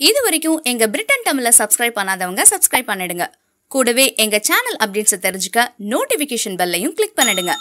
இது வரைக்கும் எங்க பிரிட்டன் தமிழை சப்ஸ்கிரைப் பண்ணாதவங்க சப்ஸ்கிரைப் பண்ணிடுங்க கூடவே எங்க சேனல் அப்டேட்ஸை தெரிஞ்சுக்க நோட்டிபிகேஷன் பெல்லையும் கிளிக் பண்ணிடுங்க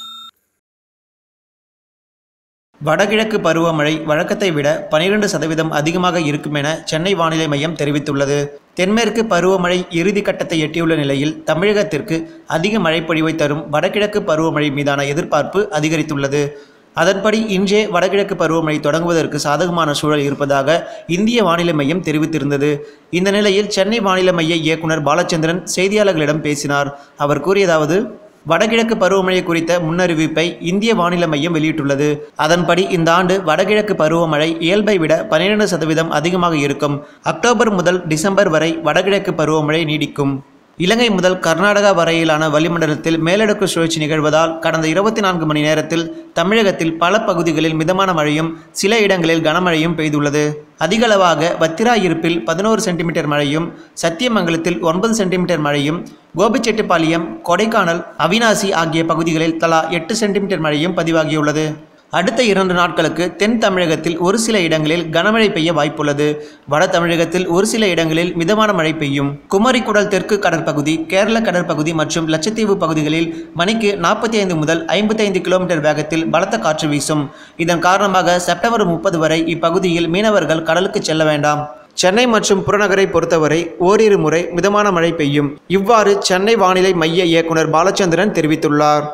வடகிழக்கு பருவமழை வழக்கத்தை விட 12% சதவீதம் அதிகமாக இருக்கும் என சென்னை வானிலை மையம் தெரிவித்துள்ளது தென்மேற்கு பருவமழை இறுதி கட்டத்தை எட்டியுள்ள நிலையில் தமிழகத்திற்கு அதிக மழைப்பொழிவை தரும் வடகிழக்கு பருவமழை மீதான எதிர்பார்ப்பு அதிகரித்துள்ளது அதன்படி இன்றே வடகிழக்கு பருவமழை தொடங்குவதற்கு சாதகமான சூழல் இருப்பதாக இந்திய வானிலை மையம் தெரிவித்திருந்தது இந்த நிலையில் சென்னை வானிலை மைய இயக்குனர் பாலச்சந்திரன் செய்தியாளர்களிடம் பேசினார் அவர் கூறியதாவது வடகிழக்கு பருவமழை குறித்த முன்னறிவிப்பை இந்திய வானிலை மையம் வெளியிட்டுள்ளது அதன்படி இந்த ஆண்டு வடகிழக்கு பருவமழை இயல்பை விட பன்னிரண்டு சதவீதம் அதிகமாக இருக்கும் அக்டோபர் முதல் டிசம்பர் வரை வடகிழக்கு பருவமழை நீடிக்கும் இலங்கை முதல் கர்நாடகா வரையிலான வளிமண்டலத்தில் மேலடுக்கு சுழற்சி நிகழ்வதால் கடந்த இருபத்தி நான்கு மணி நேரத்தில் தமிழகத்தில் பல பகுதிகளில் மிதமான மழையும் சில இடங்களில் கனமழையும் பெய்துள்ளது அதிகளவாக வத்திராயிருப்பில் பதினோரு சென்டிமீட்டர் மழையும் சத்தியமங்கலத்தில் ஒன்பது சென்டிமீட்டர் மழையும் கோபிச்செட்டிப்பாளையம் கொடைக்கானல் அவினாசி ஆகிய பகுதிகளில் தலா எட்டு சென்டிமீட்டர் மழையும் பதிவாகியுள்ளது அடுத்த இரண்டு நாட்களுக்கு தென் தமிழகத்தில் ஒரு சில இடங்களில் கனமழை பெய்ய வாய்ப்புள்ளது வட தமிழகத்தில் ஒரு சில இடங்களில் மிதமான மழை பெய்யும் குமரிக்குடல் தெற்கு கடற்பகுதி கேரள கடற்பகுதி மற்றும் லட்சத்தீவு பகுதிகளில் மணிக்கு நாற்பத்தி ஐந்து முதல் ஐம்பத்தைந்து கிலோமீட்டர் வேகத்தில் பலத்த காற்று வீசும் இதன் காரணமாக செப்டம்பர் முப்பது வரை இப்பகுதியில் மீனவர்கள் கடலுக்கு செல்ல வேண்டாம் சென்னை மற்றும் புறநகரை பொறுத்தவரை ஓரிரு முறை மிதமான மழை பெய்யும் இவ்வாறு சென்னை வானிலை மைய இயக்குனர் பாலச்சந்திரன் தெரிவித்துள்ளார்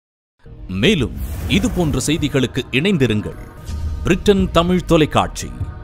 மேலும் இது போன்ற செய்திகளுக்கு இணைந்திருங்கள் பிரிட்டன் தமிழ் தொலைக்காட்சி